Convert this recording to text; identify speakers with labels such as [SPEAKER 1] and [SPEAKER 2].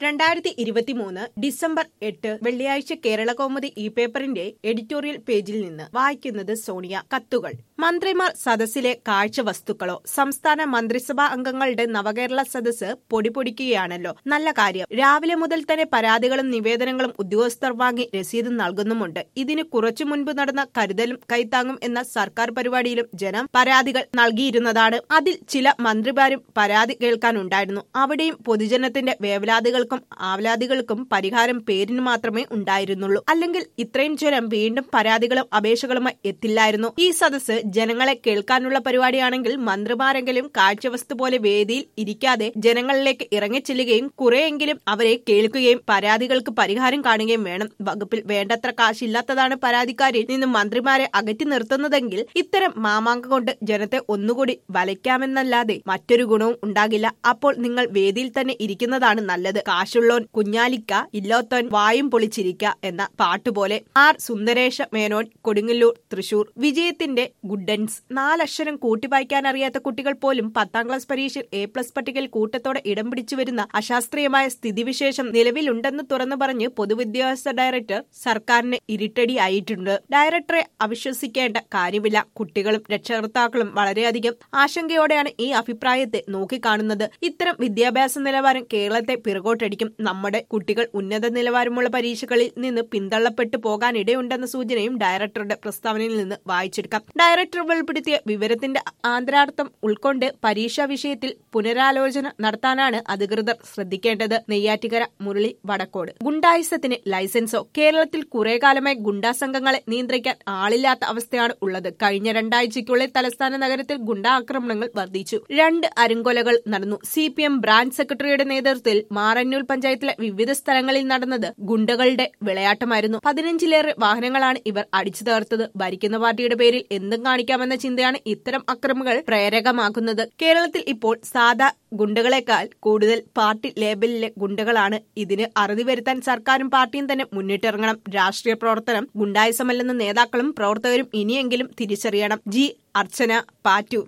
[SPEAKER 1] രണ്ടായിരത്തി ഇരുപത്തിമൂന്ന് ഡിസംബർ എട്ട് വെള്ളിയാഴ്ച കേരള കൗമുദി ഈ പേപ്പറിന്റെ എഡിറ്റോറിയൽ പേജിൽ നിന്ന് വായിക്കുന്നത് സോണിയ കത്തുകൾ മന്ത്രിമാർ സദസ്സിലെ കാഴ്ച വസ്തുക്കളോ സംസ്ഥാന മന്ത്രിസഭാ അംഗങ്ങളുടെ നവകേരള സദസ്സ് പൊടിപൊടിക്കുകയാണല്ലോ നല്ല കാര്യം രാവിലെ മുതൽ തന്നെ പരാതികളും നിവേദനങ്ങളും ഉദ്യോഗസ്ഥർ വാങ്ങി രസീത് നൽകുന്നുമുണ്ട് ഇതിന് കുറച്ചു മുൻപ് നടന്ന കരുതലും കൈത്താങ്ങും എന്ന സർക്കാർ പരിപാടിയിലും ജനം പരാതികൾ നൽകിയിരുന്നതാണ് അതിൽ ചില മന്ത്രിമാരും പരാതി കേൾക്കാനുണ്ടായിരുന്നു അവിടെയും പൊതുജനത്തിന്റെ വേവലാതികൾക്കും ആവലാതികൾക്കും പരിഹാരം പേരിന് മാത്രമേ ഉണ്ടായിരുന്നുള്ളൂ അല്ലെങ്കിൽ ഇത്രയും ജനം വീണ്ടും പരാതികളും അപേക്ഷകളുമായി എത്തില്ലായിരുന്നു ഈ സദസ്സ് ജനങ്ങളെ കേൾക്കാനുള്ള പരിപാടിയാണെങ്കിൽ മന്ത്രിമാരെങ്കിലും കാഴ്ചവസ്തു പോലെ വേദിയിൽ ഇരിക്കാതെ ജനങ്ങളിലേക്ക് ഇറങ്ങിച്ചെല്ലുകയും കുറെയെങ്കിലും അവരെ കേൾക്കുകയും പരാതികൾക്ക് പരിഹാരം കാണുകയും വേണം വകുപ്പിൽ വേണ്ടത്ര കാശില്ലാത്തതാണ് പരാതിക്കാരിൽ നിന്ന് മന്ത്രിമാരെ അകറ്റി നിർത്തുന്നതെങ്കിൽ ഇത്തരം മാമാങ്ക കൊണ്ട് ജനത്തെ ഒന്നുകൂടി വലയ്ക്കാമെന്നല്ലാതെ മറ്റൊരു ഗുണവും ഉണ്ടാകില്ല അപ്പോൾ നിങ്ങൾ വേദിയിൽ തന്നെ ഇരിക്കുന്നതാണ് നല്ലത് കാശുള്ളോൻ കുഞ്ഞാലിക്ക ഇല്ലോത്തോൻ വായും പൊളിച്ചിരിക്ക എന്ന പാട്ടുപോലെ ആർ സുന്ദരേഷ മേനോൻ കൊടുങ്ങല്ലൂർ തൃശൂർ വിജയത്തിന്റെ ഗുഡൻസ് നാലക്ഷരം കൂട്ടി വായിക്കാൻ അറിയാത്ത കുട്ടികൾ പോലും പത്താം ക്ലാസ് പരീക്ഷയിൽ എ പ്ലസ് പട്ടികയിൽ കൂട്ടത്തോടെ ഇടം പിടിച്ചു വരുന്ന അശാസ്ത്രീയമായ സ്ഥിതിവിശേഷം നിലവിലുണ്ടെന്ന് തുറന്നു പറഞ്ഞ് പൊതുവിദ്യാഭ്യാസ ഡയറക്ടർ സർക്കാരിന് ഇരുട്ടടിയായിട്ടുണ്ട് ഡയറക്ടറെ അവിശ്വസിക്കേണ്ട കാര്യമില്ല കുട്ടികളും രക്ഷകർത്താക്കളും വളരെയധികം ആശങ്കയോടെയാണ് ഈ അഭിപ്രായത്തെ നോക്കിക്കാണുന്നത് ഇത്തരം വിദ്യാഭ്യാസ നിലവാരം കേരളത്തെ പിറകോട്ടടിക്കും നമ്മുടെ കുട്ടികൾ ഉന്നത നിലവാരമുള്ള പരീക്ഷകളിൽ നിന്ന് പിന്തള്ളപ്പെട്ടു പോകാനിടയുണ്ടെന്ന സൂചനയും ഡയറക്ടറുടെ പ്രസ്താവനയിൽ നിന്ന് വായിച്ചെടുക്കാം ഡയറക്ടർ വെളിപ്പെടുത്തിയ വിവരത്തിന്റെ ആന്തരാർത്ഥം ഉൾക്കൊണ്ട് പരീക്ഷാ വിഷയത്തിൽ പുനരാലോചന നടത്താനാണ് അധികൃതർ ശ്രദ്ധിക്കേണ്ടത് നെയ്യാറ്റിക്കര മുരളി വടക്കോട് ഗുണ്ടായുസത്തിന് ലൈസൻസോ കേരളത്തിൽ കുറെ കാലമായി ഗുണ്ടാ സംഘങ്ങളെ നിയന്ത്രിക്കാൻ ആളില്ലാത്ത അവസ്ഥയാണ് ഉള്ളത് കഴിഞ്ഞ രണ്ടാഴ്ചയ്ക്കുള്ളിൽ തലസ്ഥാന നഗരത്തിൽ ഗുണ്ടാ ആക്രമണങ്ങൾ വർദ്ധിച്ചു രണ്ട് അരുങ്കൊലകൾ നടന്നു സി പി എം ബ്രാഞ്ച് സെക്രട്ടറിയുടെ നേതൃത്വത്തിൽ മാറന്നൂർ പഞ്ചായത്തിലെ വിവിധ സ്ഥലങ്ങളിൽ നടന്നത് ഗുണ്ടകളുടെ വിളയാട്ടമായിരുന്നു പതിനഞ്ചിലേറെ വാഹനങ്ങളാണ് ഇവർ അടിച്ചു തകർത്തത് ഭരിക്കുന്ന പാർട്ടിയുടെ പേരിൽ എന്തും കാണിക്കാമെന്ന ചിന്തയാണ് ഇത്തരം അക്രമങ്ങൾ പ്രേരകമാക്കുന്നത് കേരളത്തിൽ ഇപ്പോൾ സാധാ ഗുണ്ടകളെക്കാൾ കൂടുതൽ പാർട്ടി ലേബലിലെ ഗുണ്ടകളാണ് ഇതിന് അറുതി വരുത്താൻ സർക്കാരും പാർട്ടിയും തന്നെ മുന്നിട്ടിറങ്ങണം രാഷ്ട്രീയ പ്രവർത്തനം ഗുണ്ടായുസമല്ലെന്ന നേതാക്കളും പ്രവർത്തകരും ഇനിയെങ്കിലും തിരിച്ചറിയണം ജി അർച്ചന പാറ്റൂർ